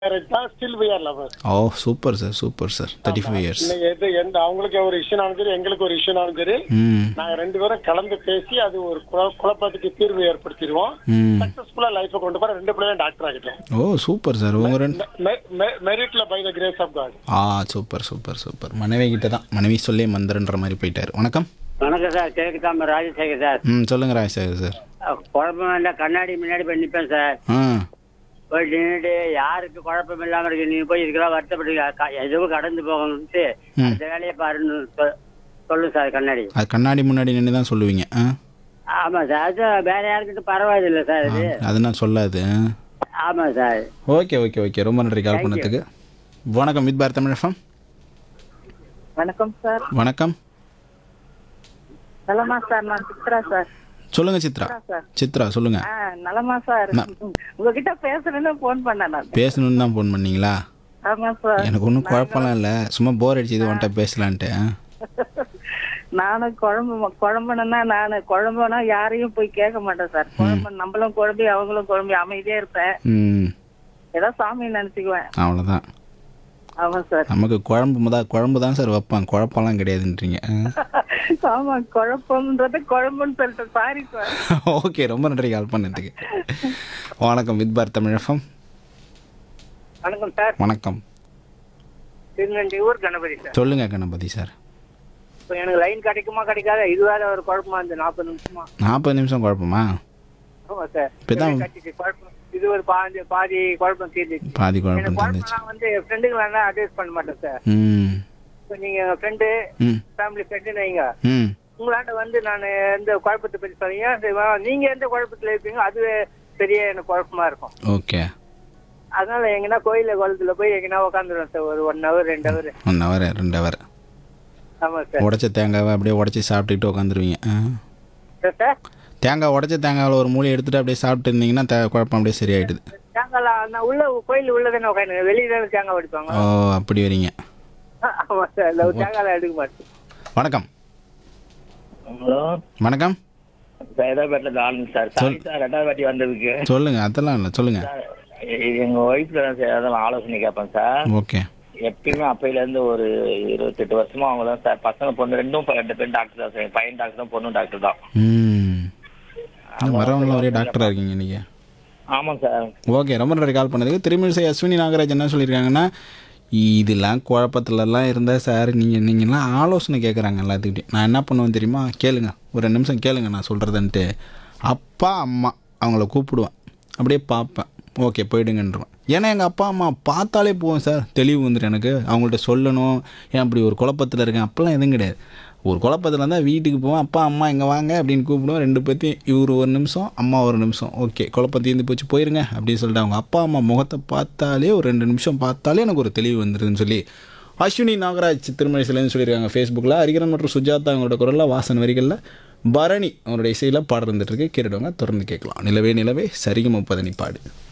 Marriage தான் still we are lovers oh super sir super sir thirty five years இன்னைக்கு எது எந்த அவங்களுக்கு ஒரு இஷ்யூனாலும் சரி எங்களுக்கு ஒரு இஷ்யூனாலும் சரி ம் நாங்க ரெண்டு பேரும் கலந்து பேசி அது ஒரு குழ- குழப்பத்துக்கு தீர்வு ஏற்படுத்திடுவோம் ம் சக்சஸ்ஃபுல்லா லைஃபை கொண்டு போற ரெண்டு பிள்ளையும் டாக்டர் ஆகிட்டோம் ஓ சூப்பர் சார் உங்க ரெண்டு மெரிட்ல by the grace of God ah super super super மனைவி கிட்ட தான் மனைவி சொல்லி மந்திரன்ற மாதிரி போயிட்டார் வணக்கம் வணக்கம் சார் கிழக்கு தாமர் ராஜசேகர் சார் ம் சொல்லுங்க ராஜசேகர் சார் அஹ் குழப்பம் இல்லை கண்ணாடி முன்னாடி போய் நிற்பேன் சார் ஆ போய் நின்றுட்டு யாருக்கு குழப்பம் இல்லாமல் இருக்கு நீ போய் இதுக்கெல்லாம் வருத்தப்பட்டு க- எதுவும் கடந்து போகணும்ட்டு ம். அந்த வேலையை பாருன்னு சொ- சொல்லும் சார் கண்ணாடி அது கண்ணாடி முன்னாடி நின்று தான் சொல்லுவீங்க ஆ ஆமாம் சார் அது வேற யாருக்கிட்ட பரவாயில்லை சார் இது அது நான் சொல்லாது ஆமாம் சார் ஓகே ஓகே ஓகே ரொம்ப நன்றி கால் பண்ணதுக்கு வணக்கம் வித் பாரத் தமிழ் FM. வணக்கம் சார் வணக்கம் நலமா சார் நான் சித்ரா சார் சொல்லுங்க சித்ரா சார் சித்ரா சொல்லுங்க ஆ நலமா சார் உங்ககிட்ட பேசணும்னு போன் பண்ணேன் நான் பேசணும்னு தான் ஃபோன் பண்ணீங்களா ஆமா சார் எனக்கு ஒன்றும் குழப்பம்லாம் இல்லை சும்மா போர் அடிச்சு இது வந்துட்ட பேசலான்ட்டு ஆ? நானும் குழம்பு குழம்புனா நான் குழம்புனா யாரையும் போய் கேட்க மாட்டேன் சார் குழம்பு நம்மளும் குழம்பி அவங்களும் குழம்பி அமைதியா இருப்பேன் ம் ஏதோ சாமி நினைச்சுக்குவேன் அவ்வளோதான் ஆமா சார் நமக்கு குழம்பு தான் குழம்பு தான் சார் வைப்பான் குழப்பம்லாம் கிடையாதுன்றீங்க ஆமா குழப்பம்ன்றது குழம்புன்னு சொல்லிட்டு சாரி சார் ஓகே ரொம்ப நன்றி கால் பண்ணதுக்கு வணக்கம் வித் பாரத் தமிழ் FM. வணக்கம் சார் வணக்கம் திருநெல்வேலூர் கணபதி சார் சொல்லுங்க கணபதி சார் இப்போ எனக்கு லைன் கிடைக்குமா கிடைக்காத இது வேற ஒரு குழப்பமா இந்த நாற்பது நிமிஷமா நாற்பது நிமிஷம் குழப்பமா ஆமாம் சார் இப்பதான் கட்டிச்சு குழப்பம் இது ஒரு பாதி பாதி குழப்பம் தீர்ந்துச்சு பாதி குழப்பம் எனக்கு தந்துச்சு குழப்பம்லாம் வந்து ஃப்ரெண்டுங்களா அட்வைஸ் பண்ண மாட்டேன் சார் ம் இப்போ நீங்க ஃப்ரெண்டு ம் ஃபேமிலி ஃப்ரெண்டுன்னு வைங்க ம் உங்களாட்ட வந்து நான் எந்த குழப்பத்தை பற்றி சொல்றீங்க அது வா- நீங்க எந்த குழப்பத்துல இருப்பீங்க அது பெரிய எனக்கு குழப்பமா இருக்கும் ஓகே அதனால எங்கன்னா கோயில குளத்துல போய் எங்கன்னா உட்காந்துருவேன் சார் ஒரு ஒன் ஹவர் ரெண்டு ஹவர் ஒன் ஹவர் ரெண்டு ஹவர் ஆமா சார் உடச்ச தேங்காவை அப்படியே உடச்சி சாப்பிட்டுக்கிட்டு உட்காந்துருவீங்க சார் சார் தேங்காய் உடச்ச தேங்காவில் ஒரு மூலையை எடுத்துட்டு அப்படியே சாப்பிட்டு இருந்தீங்கன்னா தே குழப்பம் அப்படியே சரியாயிடுது தேங்காய் நான் உள்ள கோயில் உள்ள தானே உட்காந்து வெளியில தானே தேங்காய் வடிப்பாங்க ஓ அப்படி வரீங்க ஆமா சார் இல்லை தேங்காய் எடுக்க மாட்டேன் வணக்கம் ஹலோ வணக்கம் சைதாபேட்டில் தான் ஆளுங்க சார் சாரி சார் ரெண்டாவது வாட்டி வந்ததுக்கு சொல்லுங்க அதெல்லாம் இல்லை சொல்லுங்க சார், இது எங்க ஒய்ஃப்ல தான் சார் அதெல்லாம் ஆலோசனை கேட்பேன் சார் ஓகே எப்பயுமே அப்பையில இருந்து ஒரு இருபத்தெட்டு வருஷமா அவங்க தான் சார் பசங்க பொண்ணு ரெண்டும் ப- ரெண்டு பேரும் டாக்டர் தான் சார் பையன் டாக்டர் தான் பொண்ணும் டாக்டர் தான் ம் வரவங்களும் ஒரே டாக்டராக இருக்கீங்க நீங்கள் ஆமாம் சார் ஓகே ரொம்ப நன்றி கால் பண்ணதுக்கு திருமிழிசை அஸ்வினி நாகராஜ் என்ன சொல்லியிருக்காங்கன்னா இதெல்லாம் குழப்பத்துலலாம் இருந்தால் சார் நீங்கள் நீங்கள்லாம் ஆலோசனை கேட்குறாங்க எல்லாத்துக்கிட்டையும் நான் என்ன பண்ணுவேன் தெரியுமா கேளுங்க ஒரு ரெண்டு நிமிஷம் கேளுங்க நான் சொல்கிறதுன்ட்டு அப்பா அம்மா அவங்கள கூப்பிடுவேன் அப்படியே பார்ப்பேன் ஓகே போயிடுங்கன்றேன் ஏன்னா எங்கள் அப்பா அம்மா பார்த்தாலே போவோம் சார் தெளிவு வந்துடும் எனக்கு அவங்கள்ட்ட சொல்லணும் ஏன் அப்படி ஒரு குழப்பத்தில் இருக்கேன் அப்போல்லாம் எதுவும் கிடையாது ஒரு குழப்பத்தில் இருந்தால் வீட்டுக்கு போவேன் அப்பா அம்மா இங்கே வாங்க அப்படின்னு கூப்பிடுவோம் ரெண்டு பேர்த்தையும் இவர் ஒரு நிமிஷம் அம்மா ஒரு நிமிஷம் ஓகே குழப்பம் தீர்ந்து போச்சு போயிருங்க அப்படின்னு சொல்லிட்டு அவங்க அப்பா அம்மா முகத்தை பார்த்தாலே ஒரு ரெண்டு நிமிஷம் பார்த்தாலே எனக்கு ஒரு தெளிவு வந்துருதுன்னு சொல்லி அஸ்வினி நாகராஜ் திருமணிசிலேருந்து சொல்லியிருக்காங்க ஃபேஸ்புக்கில் ஹரிகரன் மற்றும் சுஜாதா அவங்களோட குரலில் வாசன் வரிகளில் பரணி அவங்களுடைய இசையில் பாடுறதுட்டு இருக்கு கேட்டுடுவாங்க தொடர்ந்து கேட்கலாம் நிலவே நிலவே சரிகம பதனி பாடு